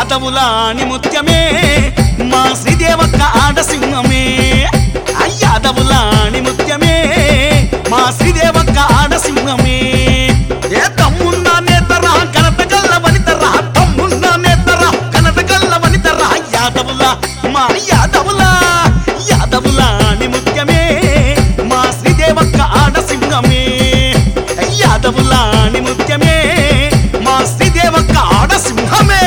యాదవులాని ముత్యమే మా శ్రీదేవక్క ఆడసింహమే యాదవులాని ముత్యమే మా శ్రీదేవక్క ఆడసింహమే ఏ తమ్మున్న నేతరా కనత గల్ల వనితరా తమ్మున్న నేతరా కనత గల్ల వనితరా యాదవుల మా యాదవుల యాదవులాని ముత్యమే మా శ్రీదేవక్క ఆడసింహమే యాదవులాని ముత్యమే మా శ్రీదేవక్క ఆడసింహమే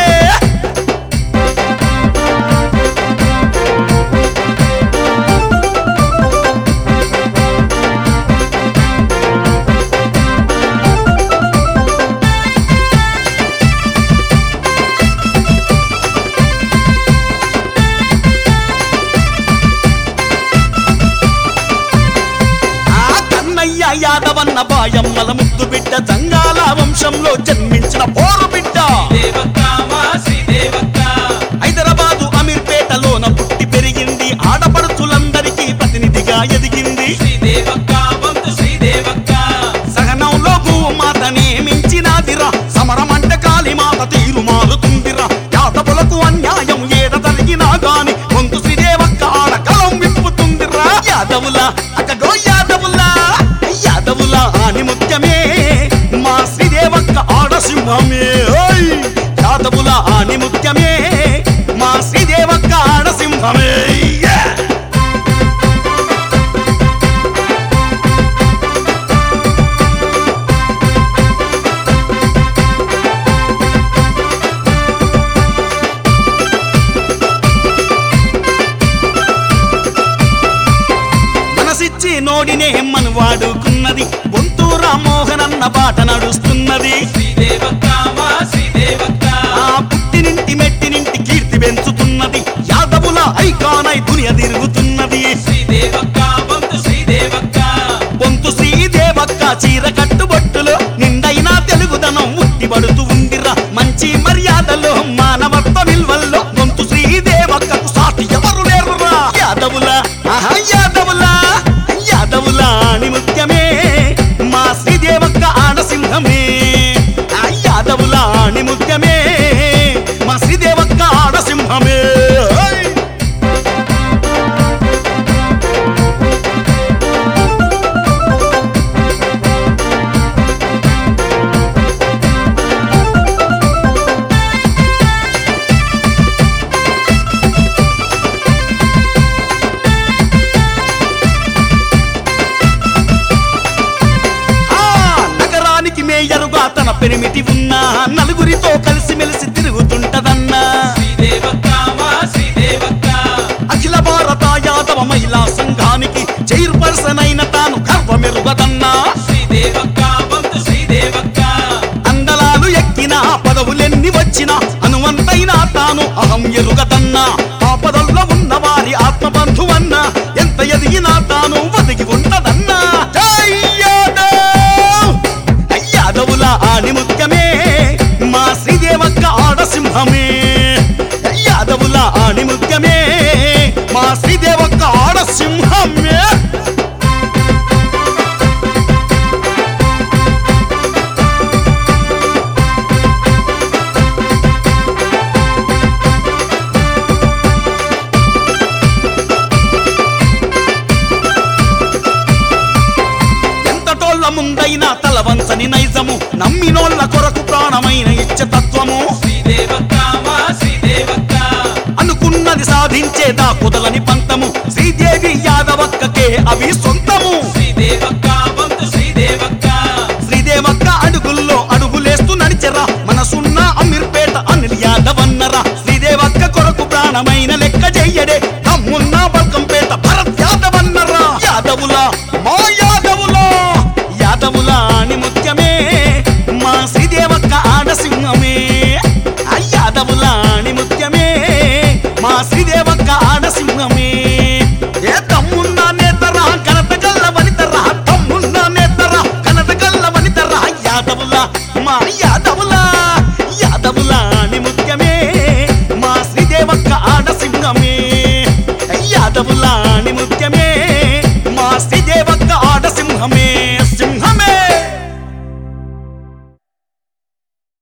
ఆ కన్నయ్య యాదవన్న బాయమ్మల ముద్దు బిడ్డ జంగాల వంశంలో జన్మించిన పోరు బిడ్డ దేవక్క మా శ్రీదేవక్క హైదరాబాదు అమీర్పేటలోన పుట్టి పెరిగింది ఆడపడుచులందరికీ ప్రతినిధిగా ఎదిగింది శ్రీదేవక్క వంతు శ్రీదేవక్క సహనంలో మాతనే మించినాదిరా సమరమంటే కాలి మాత తీరు మారుతుందిరా యాదవులకు అన్యాయం ఏడ జరిగినా గాని వంతు శ్రీదేవక్క ఆడ కలం విప్పుతుందిరా యాదవుల అక్కడో యాదవుల యాదవుల అని ముత్యమే మా శ్రీదేవక్క ఆడ సింహమే ఓయ్! యాదవుల అని ముత్యమే మా శ్రీదేవక్క ఆడ సింహమే Yeah! మనసిచ్చి నోడినే ఎమ్మను వాడుకున్నది బొంతు రామ్మోహన్ అన్న బాట నడుస్తున్నది శ్రీదేవక్క మా శ్రీదేవక్క ఆ పుట్టినింటి మెట్టినింటి కీర్తి పెంచుతున్నది యాదవుల ఐకానై దునియ తిరుగుతున్నది శ్రీదేవక్క వంతు శ్రీదేవక్క బొంతు శ్రీదేవక్క చీర కట్టుబొట్టులో నిండైన తెలుగుదనం ఉట్టిపడుతూ ఉందిరా మంచి మర్యాదలో మానవత్వ విల్వల్లో బొంతు శ్రీదేవక్కకు సాటి ఎవరు లేరురా యాదవుల ఆహా యాదవుల యాదవుల అని ముత్యమే మా శ్రీదేవక్క ఆడసింహమే ఆ యాదవుల అని ముత్యమే మా శ్రీదేవక్క ఆడసింహమే ఓయ్! ఆ నగరానికి మేయరుగా తన పెరిమిటి ఉన్న నలుగురితో కలిసిమెలిసి తిరుగుతుంటదన్నా శ్రీదేవక్క మా శ్రీదేవక్క అఖిల భారత యాదవ మహిళా సంఘానికి చైర్పర్సన్ అయిన తాను గర్వమెరుగదన్నా శ్రీదేవక్క వంతు శ్రీదేవక్క అందలాలు ఎక్కిన పదవులెన్ని వచ్చినా అనువంతైన తాను అహం ఎరుగదన్నా ఆపదల్లో ఉన్న వారి ఆత్మబంధువన్న ఎంత ఎదిగినా తాను ఒదిగి ఉంటదన్నా జై యాదవ్! యాదవుల ఆని ముఖ్యమే మా శ్రీదేవక్క ఆడసింహమే యాదవుల ఆని ముఖ్యమే మా శ్రీదేవక్క ఆడసింహమే ఎంతటోళ్ళ ముందైనా తలవంచని నైజము నమ్మినోళ్ళ కొరకు ప్రాణమైన ఇచ్చ తత్వము శ్రీదేవక్క మా శ్రీదేవక్క అనుకున్నది సాధించే దాకుదలని పంతము శ్రీదేవి యాదవక్కకే అవి సొంతము శ్రీదేవక్క వంతు శ్రీదేవక్క శ్రీదేవక్క అడుగుల్లో అడుగులేస్తూ నడిచెరా మనసున్న అమీర్పేట అనిల్ యాదవన్నరా శ్రీదేవక్క కొరకు ప్రాణమైన లెక్క చెయ్యడే తమ్మున్న బల్కంపేట భరత్ యాదవన్నరా యాదవుల మా యాదవుల యాదవుల అని ముత్యమే మా శ్రీదేవక్క ఆడసింహమే ఆ యాదవుల అని ముత్యమే మా శ్రీదేవక్క ఆడసింహమే ఏ తమ్మున్న నేతరా కనత గల్ల వనితరా తమ్మున్న నేతరా కనత గల్ల వనితరా యాదవుల మా యాదవుల యాదవుల అని ముఖ్యమే మా శ్రీదేవక్క ఆడసింహమే యాదవుల అని ముఖ్యమే